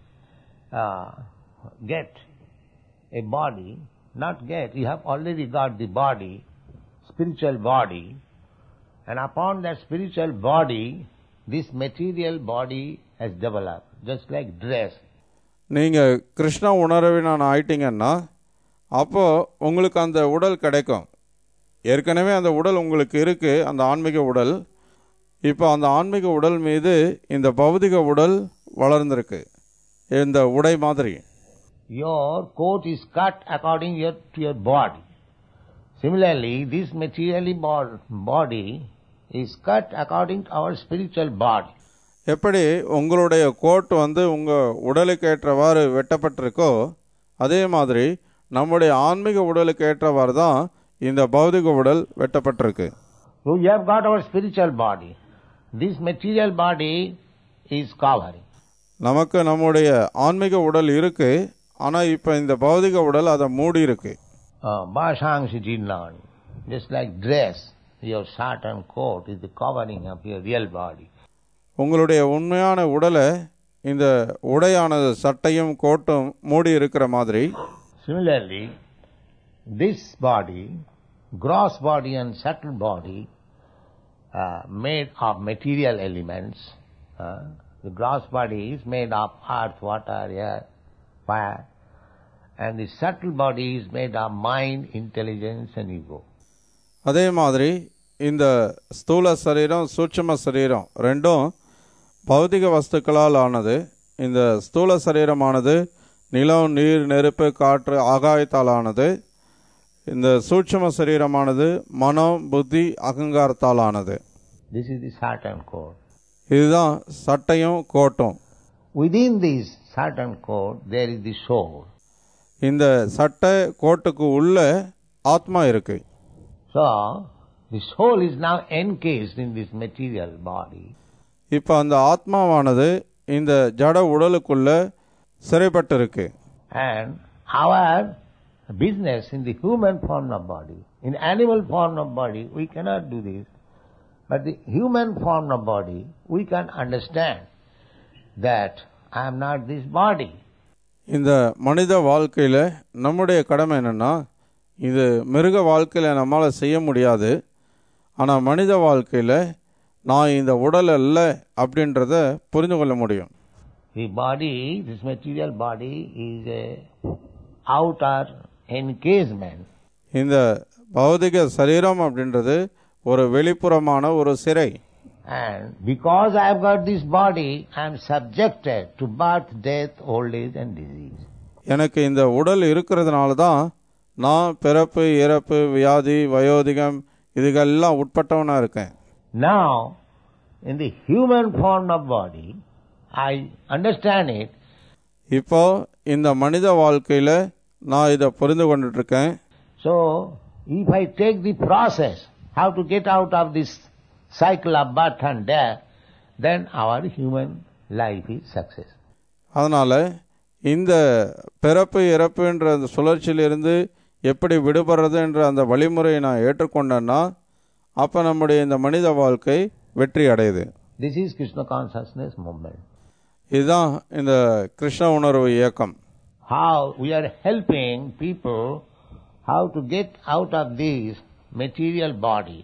uh, get a body, not get, you have already got the body, spiritual body, and upon that spiritual body, this material body has developed, just like dress. நீங்கள் கிருஷ்ண உணர்வினான ஆயிட்டீங்கன்னா அப்போ உங்களுக்கு அந்த உடல் கிடைக்கும் ஏற்கனவே அந்த உடல் உங்களுக்கு இருக்கு அந்த ஆன்மீக உடல் இப்போ அந்த ஆன்மீக உடல் மீது இந்த பௌதிக உடல் வளர்ந்திருக்கு இந்த உடை மாதிரி Your coat is cut according your, to your body. Similarly, this materially bo- body is cut according to our spiritual body. எப்படி உங்களுடைய கோட் வந்து உங்கள் உடலுக்கு ஏற்றவாறு வெட்டப்பட்டிருக்கோ அதே மாதிரி நம்முடைய ஆன்மீக உடலுக்கு ஏற்றவாறு தான் இந்த பௌதிக உடல் வெட்டப்பட்டிருக்கு So you have got our spiritual body. This material body is covering. நமக்கு நம்முடைய ஆன்மீக உடல் இருக்கு ஆனால் இப்போ இந்த பௌதிக உடல் அதை மூடி இருக்கு Uh, Bhashangsi Jinnani. Just like dress, your shirt and coat is the covering of your real body. உங்களுடைய உண்மையான உடலை இந்த உடையானது சட்டையும் கோட்டும் மூடி இருக்கிற மாதிரி Similarly, this body, gross body and subtle body, uh, made of material elements. Uh, the gross body is made of earth, water, air, fire. And the subtle body is made of mind, intelligence and ego. அதே மாதிரி இந்த ஸ்தூல சரீரம் சூட்சும சரீரம் ரெண்டும் பௌதிக வஸ்துக்களால் ஆனது இந்த ஸ்தூல சரீரமானது நிலம் நீர் நெருப்பு காற்று ஆகாயத்தாலானது இந்த சூட்சும சரீரமானது மனம் புத்தி அகங்காரத்தாலானது This is the certain code. இதுதான் சட்டையும் கோட்டும் Within this certain code, there is the soul. இந்த சட்டை கோட்டுக்கு உள்ள ஆத்மா இருக்கு So, the soul is now encased in this material body. இப்போ அந்த ஆத்மாவானது இந்த ஜட உடலுக்குள்ள சிறைப்பட்டிருக்கு And our business in the human form of body, in animal form of body, we cannot do this. But the human form of body, we can understand that I am not this body. இந்த மனித வாழ்க்கையில் நம்முடைய கடமை என்னென்னா இது மிருக வாழ்க்கையில் நம்மால் செய்ய முடியாது ஆனால் மனித வாழ்க்கையில் நான் இந்த உடல் அல்ல அப்படின்றத புரிந்து கொள்ள முடியும் The body, this material body, is a outer encasement. இந்த பௌதிக சரீரம் அப்படின்றது ஒரு வெளிப்புறமான ஒரு சிறை And because I have got this body, I am subjected to birth, death, old age and disease. எனக்கு இந்த உடல் இருக்கிறதுனால தான் நான் பிறப்பு இறப்பு வியாதி வயோதிகம் இதுக்கெல்லாம் உட்பட்டவனாக இருக்கேன் Now, in the human form of body, I understand it இப்போ இந்த மனித வாழ்க்கையில் நான் இதை புரிந்து கொண்டுட்டு இருக்கேன் So, if I take the process, how to get out of this cycle of birth and death, then our human life is success. அதனால் இந்த பிறப்பு இறப்புன்ற அந்த சுழற்சியிலிருந்து எப்படி விடுபடுறதுன்ற அந்த வழிமுறையை நான் ஏற்றுக்கொண்டேன்னா அப்போ நம்முடைய இந்த மனித வாழ்க்கை வெற்றி அடையுது This is Krishna consciousness movement. இதுதான் இந்த கிருஷ்ண உணர்வு இயக்கம் How we are helping people how to get out of this material body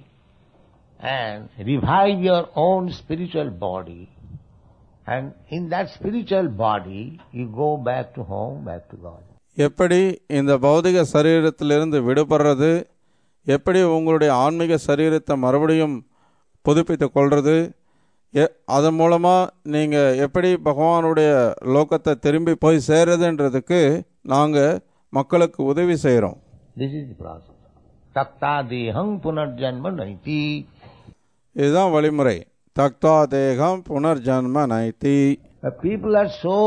and revive your own spiritual body. And in that spiritual body, you go back to home, back to God. எப்படி இந்த பௌதிக சரீரத்திலிருந்து விடுபடுறது எப்படி உங்களுடைய ஆன்மீக சரீரத்தை மறுபடியும் புதுப்பித்து கொள்வது எ- அதன் மூலமாக நீங்கள் எப்படி பகவானுடைய லோகத்தை திரும்பி போய் சேர்றதுன்றதுக்கு நாங்கள் மக்களுக்கு உதவி செய்கிறோம் This is the process. Takta deham punarjanma naiti. இதுதான் வழிமுறை தக்தா தேகம் புனர்ஜன்ம நைத்தி The people are so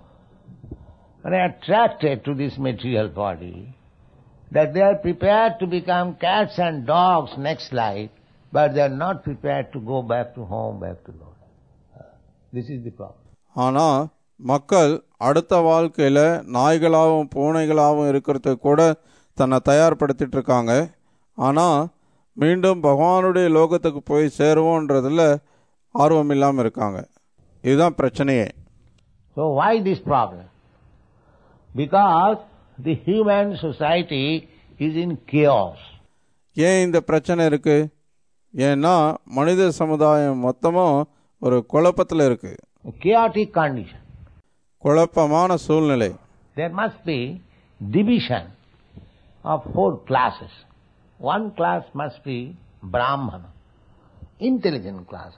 I mean, attracted to this material body that they are prepared to become cats and dogs next life, but they are not prepared to go back to home, back to Lord. This is the problem. ஆனால் மக்கள் அடுத்த வாழ்க்கையில் நாய்களாகவும் பூனைகளாகவும் இருக்கிறதுக்கு கூட தன்னை தயார்படுத்திட்டு இருக்காங்க ஆனால் மீண்டும் பகவானுடைய லோகத்துக்கு போய் சேருவோன்றதில் ஆர்வம் இல்லாமல் இருக்காங்க இதுதான் பிரச்சனையே So why this problem? Because the human society is in chaos. ஏன் இந்த பிரச்சனை இருக்கு ஏன்னா மனித சமுதாயம் மொத்தமும் ஒரு குழப்பத்தில் இருக்கு A chaotic condition. குழப்பமான சூழ்நிலை There must be division of four classes. One class must be Brahmana, intelligent class.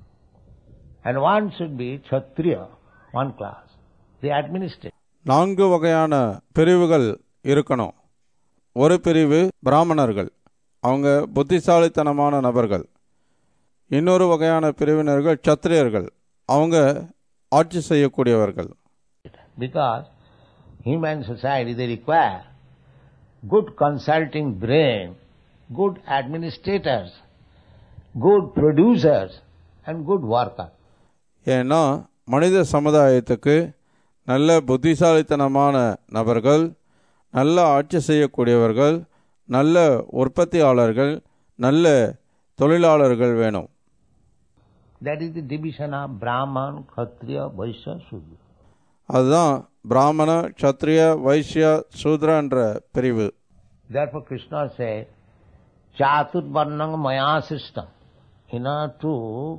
And one should be Kshatriya, one class, the administrator. நான்கு வகையான பிரிவுகள் இருக்கணும் ஒரு பிரிவு பிராமணர்கள் அவங்க புத்திசாலித்தனமான நபர்கள் இன்னொரு வகையான பிரிவினர்கள் சத்திரியர்கள் அவங்க ஆட்சி செய்யக்கூடியவர்கள் Because human society, they require good consulting brain, good administrators, good producers, and good workers. ஏன்னா மனித சமுதாயத்துக்கு நல்ல புத்திசாலித்தனமான நபர்கள் நல்ல ஆட்சி செய்யக்கூடியவர்கள் நல்ல உற்பத்தியாளர்கள் நல்ல தொழிலாளர்கள் வேணும் That is the division of Brahman, Kshatriya, Vaishya, Sudra. அதுதான் பிராமண சத்திரிய வைசிய சூத்ரன்ற பிரிவு Therefore Krishna said, Chaturvarnang maya system. In order to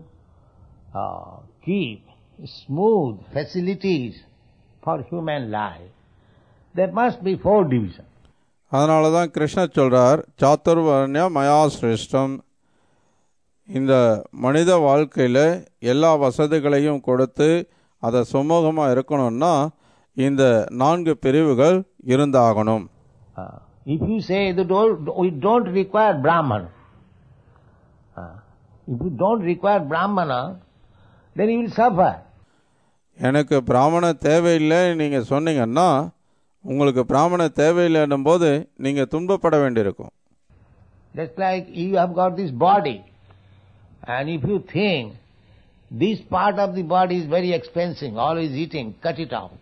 uh, keep smooth facilities for human life, there must be four divisions. அதனால தான் கிருஷ்ணர் சொல்றார் சாத்துர்வர்ணிய மயா சிரேஷ்டம் இந்த மனித வாழ்க்கையில் எல்லா வசதிகளையும் கொடுத்து அதை சுமூகமாக இருக்கணும்னா இந்த நான்கு பிரிவுகள் இருந்தாகணும் Uh, if you say that don't, we don't require Brahman, uh, if you don't require Brahmana, then you will suffer. எனக்கு பிராமண தேவையில்லை நீங்கள் சொன்னீங்கன்னா உங்களுக்கு பிராமண தேவையில்லைன்னும் போது நீங்கள் துன்பப்பட வேண்டியிருக்கும் Just like you have got this body, and if you think this part of the body is very expensive, always eating, cut it off.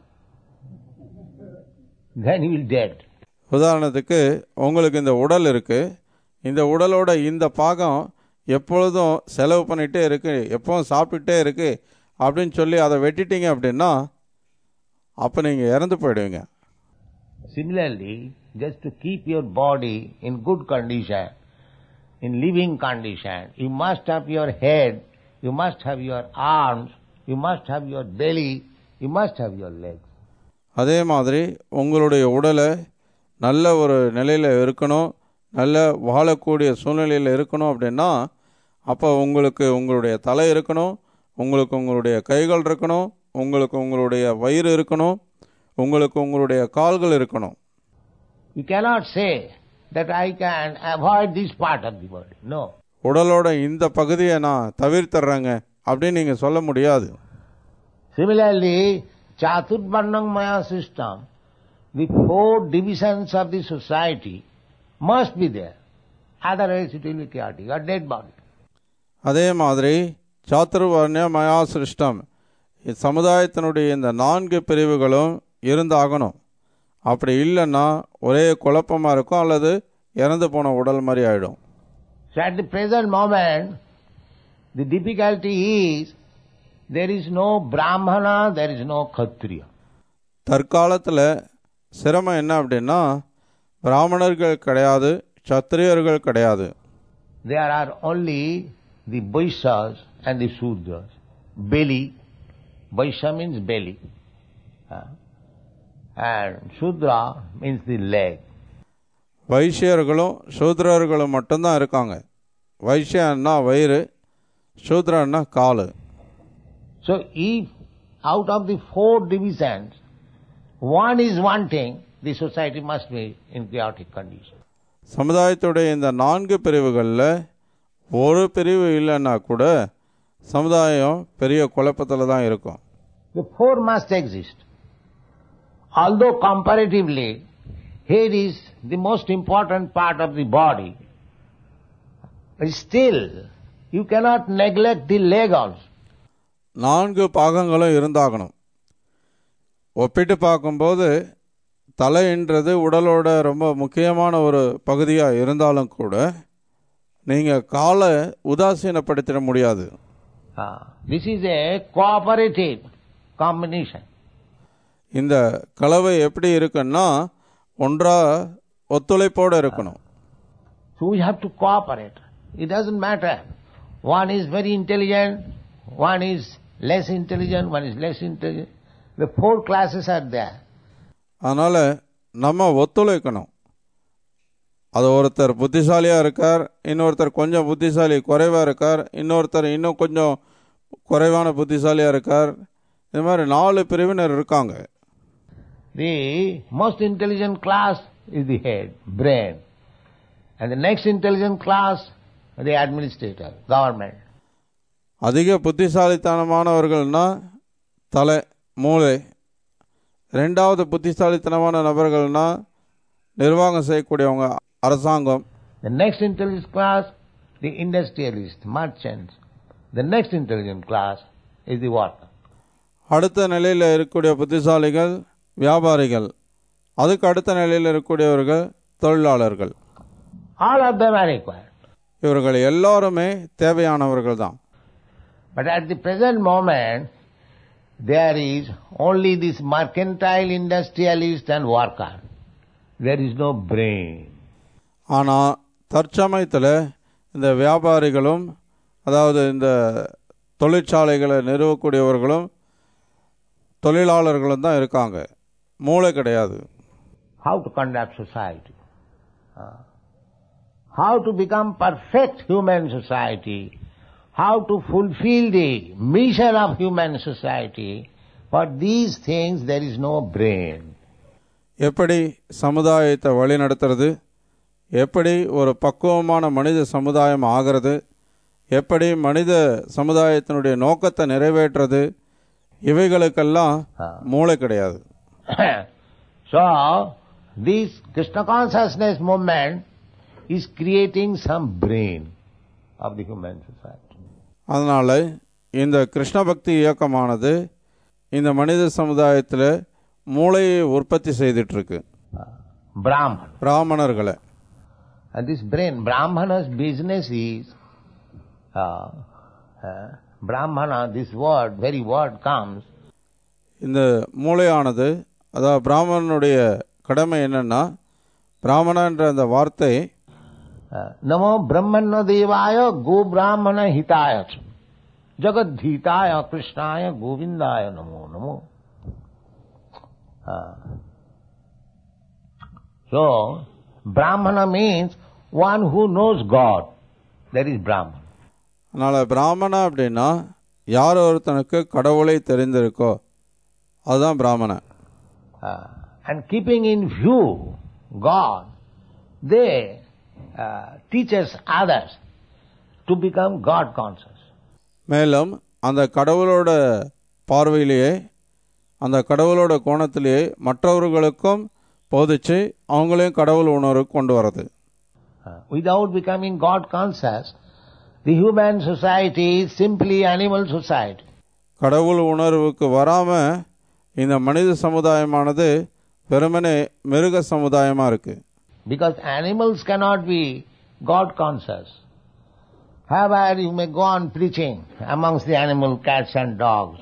Then you will dead. உதாரணத்துக்கு உங்களுக்கு இந்த உடல் இருக்கு இந்த உடலோட இந்த பாகம் எப்பொழுதும் செலவு பண்ணிகிட்டே இருக்கு எப்பவும் சாப்பிட்டுட்டே இருக்கு அப்படின்னு சொல்லி அதை வெட்டிட்டீங்க அப்படின்னா அப்போ நீங்கள் இறந்து போயிடுவீங்க Similarly, just to keep your body in good condition, in living condition, you must have your head, you must have your arms, you must have your belly, you must have your legs. அதே மாதிரி உங்களுடைய உடலை நல்ல ஒரு நிலையில் இருக்கணும் நல்ல வாழக்கூடிய சூழ்நிலையில் இருக்கணும் அப்படின்னா அப்போ உங்களுக்கு உங்களுடைய தலை இருக்கணும் உங்களுக்கு உங்களுடைய கைகள் இருக்கணும் உங்களுக்கு உங்களுடைய வயிறு இருக்கணும் உங்களுக்கு உங்களுடைய கால்கள் இருக்கணும் You cannot say that I can avoid this part of the body. No. உடலோட இந்த பகுதியை நான் தவிர்த்துறேங்க அப்படின்னு நீங்கள் சொல்ல முடியாது Similarly, Chaturvarnam Maya system, the four divisions of the society must be there. Otherwise it will be chaotic, a dead body. அதே மாதிரி சாத்துர்வர்ணிய மயா சிருஷ்டம் சமுதாயத்தினுடைய இந்த நான்கு பிரிவுகளும் இருந்தாகணும் அப்படி இல்லைன்னா ஒரே குழப்பமாக இருக்கும் அல்லது இறந்து போன உடல் மாதிரி ஆயிடும் So at the present moment, the difficulty is there is no Brahmana, there is no Kshatriya. தற்காலத்தில் சிரமம் என்ன அப்படின்னா பிராமணர்கள் கிடையாது சத்திரியர்கள் கிடையாது There are only the Vaishyas and the Sudras. Belly, Vaishya means belly. Uh, and Sudra means the leg. வைசியர்களும் சூத்ரர்களும் மட்டும்தான் இருக்காங்க வைசியன்னா வயிறு சூத்ரன்னா காலு So if out of the four divisions, one is wanting, the society must be in chaotic condition. சமுதாயத்துடைய இந்த நான்கு பிரிவுகளில் ஒரு பிரிவு இல்லைன்னா கூட சமுதாயம் பெரிய குழப்பத்தில் தான் இருக்கும் The four must exist. Although comparatively, head is the most important part of the body, but still, you cannot neglect the leg also. நான்கு பாகங்களும் இருந்தாகணும் ஒப்பிட்டு பார்க்கும்போது தலைன்றது உடலோட ரொம்ப முக்கியமான ஒரு பகுதியாக இருந்தாலும் கூட நீங்கள் காலை உதாசீனப்படுத்திட முடியாது Ah, this is a cooperative combination. இந்த கலவை எப்படி இருக்குன்னா ஒன்றா ஒத்துழைப்போடு இருக்கணும் So we have to cooperate. It doesn't matter. One is very intelligent, one is less intelligent, one is less intelligent. The four classes are there. அதனால் நம்ம ஒத்துழைக்கணும் அது ஒருத்தர் புத்திசாலியாக இருக்கார் இன்னொருத்தர் கொஞ்சம் புத்திசாலி குறைவாக இருக்கார் இன்னொருத்தர் இன்னும் கொஞ்சம் குறைவான புத்திசாலியாக இருக்கார் இது மாதிரி நாலு பிரிவினர் இருக்காங்க The most intelligent class is the head, brain. And the next intelligent class, the administrator, government. அதிக புத்திசாலித்தனமானவர்கள்னா தலை மூளை ரெண்டாவது புத்திசாலித்தனமான நபர்கள்னா நிர்வாகம் செய்யக்கூடியவங்க அரசாங்கம் The next intelligent class, the industrialist, merchants. The next intelligent class is the worker. அடுத்த நிலையில் இருக்கக்கூடிய புத்திசாலிகள் வியாபாரிகள் அதுக்கு அடுத்த நிலையில் இருக்கக்கூடியவர்கள் தொழிலாளர்கள் All of them are required. இவர்கள் எல்லாருமே தேவையானவர்கள் தான் But at the present moment, there is only this mercantile industrialist and worker. There is no brain. ஆனால் தற்சமயத்தில் இந்த வியாபாரிகளும் அதாவது இந்த தொழிற்சாலைகளை நிறுவக்கூடியவர்களும் தொழிலாளர்களும் தான் இருக்காங்க மூளை கிடையாது How to conduct society? Uh, how to become perfect human society how to fulfill the mission of human society, for these things there is no brain. எப்படி சமுதாயத்தை வழிநடத்துறது எப்படி ஒரு பக்குவமான மனித சமுதாயம் ஆகிறது எப்படி மனித சமுதாயத்தினுடைய நோக்கத்தை நிறைவேற்றுறது இவைகளுக்கெல்லாம் மூளை கிடையாது so, this Krishna consciousness movement is creating some brain of the human society. அதனால் இந்த கிருஷ்ண பக்தி இயக்கமானது இந்த மனித சமுதாயத்தில் மூளையை உற்பத்தி செய்துட்ருக்கு Brahman. பிராமணர்களை And this brain, Brahmana's business is, uh, uh, Brahmana, this word, very word comes, இந்த மூளையானது அதாவது பிராமணனுடைய கடமை என்னன்னா பிராமணன்ற அந்த வார்த்தை uh, Namo Brahmana Devaya Go Brahmana Hitaya Jagadhitaya Krishnaya Govindaya Namo Namo. Uh, so, Brahmana means one who knows God. That is Brahman. அதனால் பிராமணா அப்படின்னா யார் ஒருத்தனுக்கு கடவுளை தெரிந்திருக்கோ அதுதான் பிராமணன் Uh, and keeping in view God, they uh, teach us others to become God conscious. மேலும் அந்த கடவுளோட பார்வையிலேயே அந்த கடவுளோட கோணத்திலேயே மற்றவர்களுக்கும் போதிச்சு அவங்களையும் கடவுள் உணர்வு கொண்டு வர்றது Uh, without becoming God conscious, the human society is simply animal society. கடவுள் உணர்வுக்கு வராம இந்த மனித சமுதாயமானது வெறுமனே மிருக சமுதாயமா இருக்கு Because animals cannot be God conscious. However, you may go on preaching amongst the animal cats and dogs.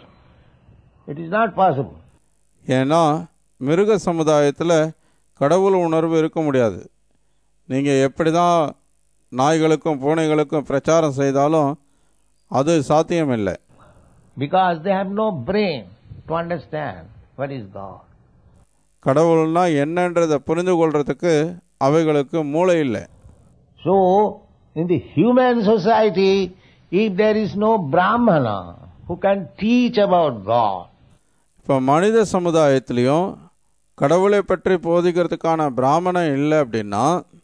It is not possible. ஏன்னா மிருக சமுதாயத்தில் கடவுள் உணர்வு இருக்க முடியாது நீங்கள் எப்படி தான் நாய்களுக்கும் பூனைகளுக்கும் பிரச்சாரம் செய்தாலும் அது சாத்தியமில்லை Because they have no brain to understand what is God. கடவுள்னா என்னன்றதை புரிந்து கொள்றதுக்கு அவைகளுக்கு மூளை இல்லை So, in the human society, if there is no Brahmana who can teach about God, இப்போ மனித சமுதாயத்திலையும் கடவுளை பற்றி போதிக்கிறதுக்கான பிராமணன் இல்லை அப்படின்னா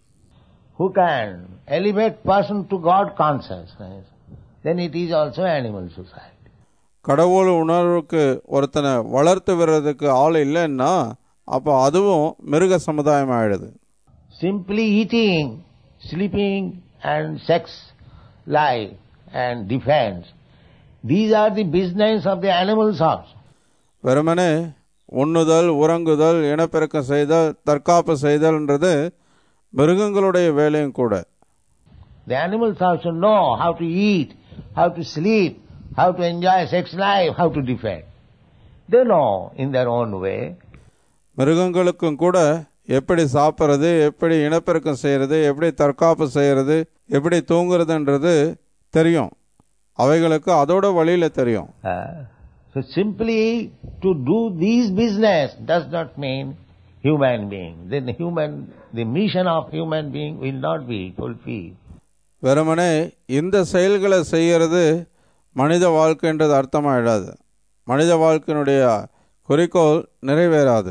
who can elevate person to God consciousness, then it is also animal society. கடவுள் உணர்வுக்கு ஒருத்தனை வளர்த்து விடுறதுக்கு ஆள் இல்லைன்னா அப்போ அதுவும் மிருக சமுதாயம் ஆயிடுது Simply eating, sleeping and sex, life and defense, these are the business of the animals also. வெறுமனே உண்ணுதல் உறங்குதல் இனப்பெருக்கம் செய்தல் தற்காப்பு செய்தல்ன்றது மிருகங்களுடைய வேலையும் கூட The animals also know how to eat, how to sleep, how to enjoy sex life, how to defend. They know in their own way. மிருகங்களுக்கும் கூட எப்படி சாப்பிட்றது எப்படி இனப்பெருக்கம் செய்கிறது எப்படி தற்காப்பு செய்கிறது எப்படி தூங்குறதுன்றது தெரியும் அவைகளுக்கு அதோட வழியில் தெரியும் Uh, so simply to do these business does not mean human being. Then human, the mission of human being will not be fulfilled. வெறுமனே இந்த செயல்களை செய்யறது மனித வாழ்க்கைன்றது அர்த்தமாயிடாது மனித வாழ்க்கையினுடைய குறிக்கோள் நிறைவேறாது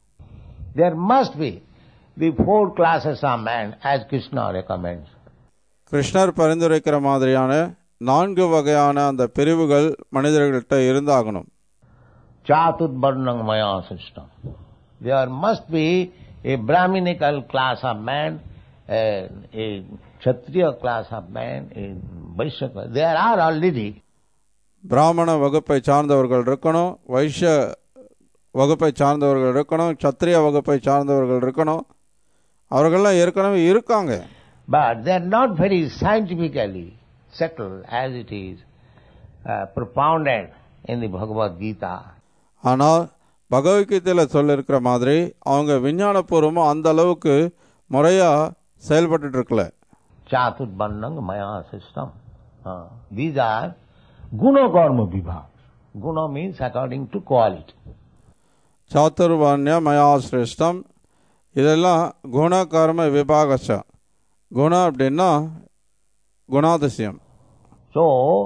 There must be the four classes of man as Krishna recommends. கிருஷ்ணர் பரிந்துரைக்கிற மாதிரியான நான்கு வகையான அந்த பிரிவுகள் மனிதர்கள்ட்ட இருந்தாகணும் Chatudvarnang maya system. There must be a Brahminical class of man, a, a Kshatriya class of man, a Vaishya class. There are already. பிராமண வகுப்பை சார்ந்தவர்கள் இருக்கணும் வைஷ்ய வகுப்பை சார்ந்தவர்கள் இருக்கணும் சத்திரிய வகுப்பை சார்ந்தவர்கள் இருக்கணும் அவர்கள்லாம் ஏற்கனவே இருக்காங்க But they are not very scientifically settled as it is uh, propounded in the Bhagavad Gita. ஆனால் பகவத்கீதையில் சொல்லியிருக்கிற மாதிரி அவங்க விஞ்ஞானபூர்வமாக அந்த அளவுக்கு முறையாக செயல்பட்டுட்டு இருக்கல Chatudvarnang maya system. Uh, these are guna karma vibhag. Guna means according to quality. சாத்துர்வான்ய மயா சிரேஷ்டம் இதெல்லாம் குண கர்ம விபாகச்ச குணம் அப்படின்னா குணாதிசயம் So,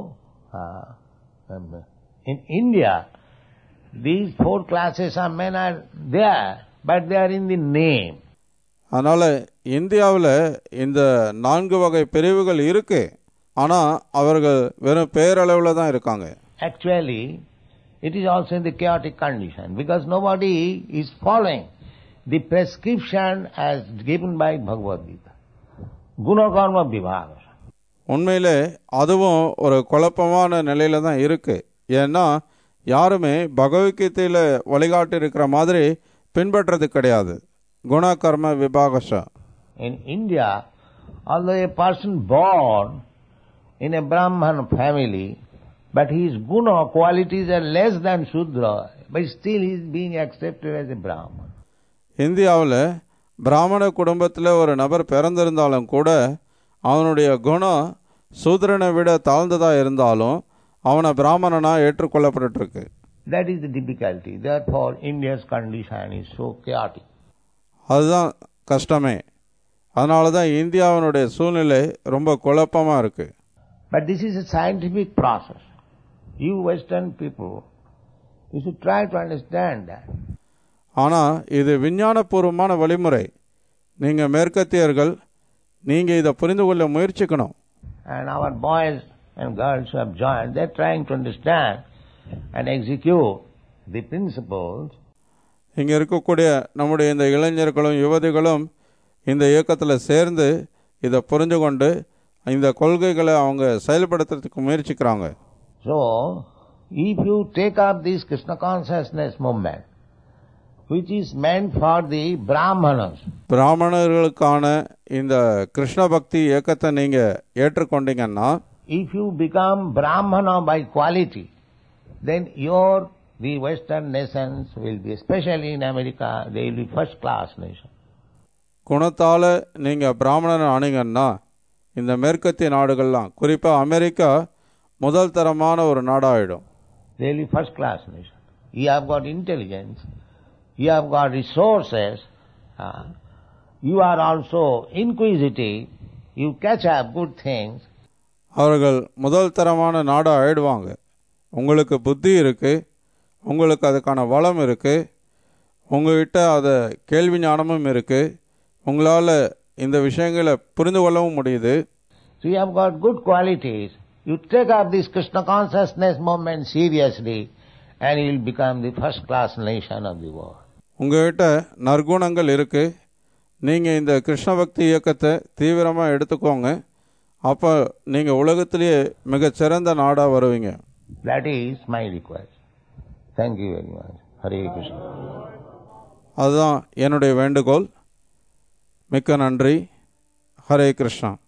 uh, um, in India, these four classes of men are there, but they are in the name. அதனால் இந்தியாவில் இந்த நான்கு வகை பிரிவுகள் இருக்கு ஆனால் அவர்கள் வெறும் பேரளவில் தான் இருக்காங்க Actually, it is also in the chaotic condition because nobody is following the prescription as given by Bhagavad Gita. Guna karma vibhaga. உண்மையிலே அதுவும் ஒரு குழப்பமான நிலையில தான் இருக்கு ஏன்னா யாருமே பகவத்கீதையில் வழிகாட்டி இருக்கிற மாதிரி பின்பற்றது கிடையாது குண கர்ம விபாகஷா In India, although a person born in a Brahman family, but his guna qualities are less than Shudra, but still he is being accepted as a Brahman. இந்தியாவில் பிராமண குடும்பத்தில் ஒரு நபர் பிறந்திருந்தாலும் கூட அவனுடைய குணம் சூத்திரனை விட தாழ்ந்ததாக இருந்தாலும் அவனை பிராமணனா ஏற்றுக்கொள்ளப்பட்டுருக்கு That is the difficulty. Therefore, India's condition is so chaotic. அதுதான் கஷ்டமே அதனால தான் இந்தியாவினுடைய சூழ்நிலை ரொம்ப குழப்பமாக இருக்குது But this is a scientific process. You Western people, you should try to understand that. ஆனால் இது விஞ்ஞானபூர்வமான வழிமுறை நீங்கள் மேற்கத்தியர்கள் நீங்கள் இதை புரிந்து கொள்ள முயற்சிக்கணும் And our boys and girls who have joined, they're trying to understand and execute the principles இங்கே இருக்கக்கூடிய நம்முடைய இந்த இளைஞர்களும் யுவதிகளும் இந்த இயக்கத்தில் சேர்ந்து இதை புரிந்து கொண்டு இந்த கொள்கைகளை அவங்க செயல்படுத்துறதுக்கு முயற்சிக்கிறாங்க So, if you take up this Krishna consciousness movement, which is meant for the Brahmanas, பிராமணர்களுக்கான இந்த கிருஷ்ண பக்தி இயக்கத்தை நீங்கள் ஏற்றுக்கொண்டீங்கன்னா if you become Brahmana by quality, then your, the Western nations will be, especially in America, they will be first class nation. குணத்தால் நீங்கள் பிராமணன் ஆனீங்கன்னா இந்த மேற்கத்திய நாடுகள்லாம் குறிப்பாக அமெரிக்கா முதல் தரமான ஒரு நாடாகிடும் They will be first class nation. You have got intelligence, you have got resources, uh, you are also inquisitive, you catch up good things, அவர்கள் முதல் தரமான நாடாக ஆயிடுவாங்க உங்களுக்கு புத்தி இருக்குது உங்களுக்கு அதுக்கான வளம் இருக்குது உங்ககிட்ட அதை கேள்வி ஞானமும் இருக்குது உங்களால் இந்த விஷயங்களை புரிந்து கொள்ளவும் முடியுது So you have got good qualities. You take up this Krishna consciousness movement seriously and you will become the first class nation of the world. உங்ககிட்ட நற்குணங்கள் இருக்குது நீங்கள் இந்த கிருஷ்ண பக்தி இயக்கத்தை தீவிரமாக எடுத்துக்கோங்க அப்போ நீங்கள் உலகத்திலேயே மிகச்சிறந்த நாடாக வருவீங்க That is my request. Thank you very much. Hare Krishna. அதுதான் என்னுடைய வேண்டுகோள் மிக்க நன்றி ஹரே கிருஷ்ணா